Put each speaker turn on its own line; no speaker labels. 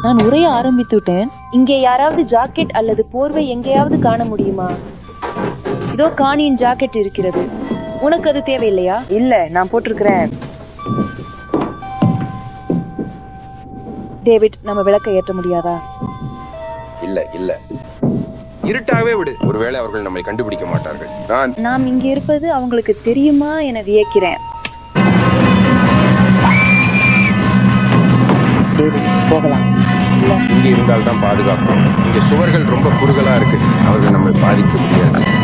நான் உரைய ஆரம்பித்து விட்டேன்
இங்கே யாராவது ஜாக்கெட் அல்லது போர்வை எங்கேயாவது காண முடியுமா இதோ காணியின் ஜாக்கெட் இருக்கிறது உனக்கு அது தேவையில்லையா
இல்ல நான் போட்டிருக்கிறேன்
டேவிட் நம்ம விளக்கை ஏற்ற முடியாதா
இல்ல இல்ல இருட்டாகவே விடு ஒருவேளை அவர்கள் நம்மை கண்டுபிடிக்க மாட்டார்கள் நான்
நாம் இங்கே இருப்பது அவங்களுக்கு தெரியுமா என வியக்கிறேன்
டேவிட் போகலாம்
இங்க இருந்தால் தான் பாதுகாப்பு இங்க சுவர்கள் ரொம்ப குறுகலா இருக்கு அவர்கள் நம்மை பாதிக்க முடியாது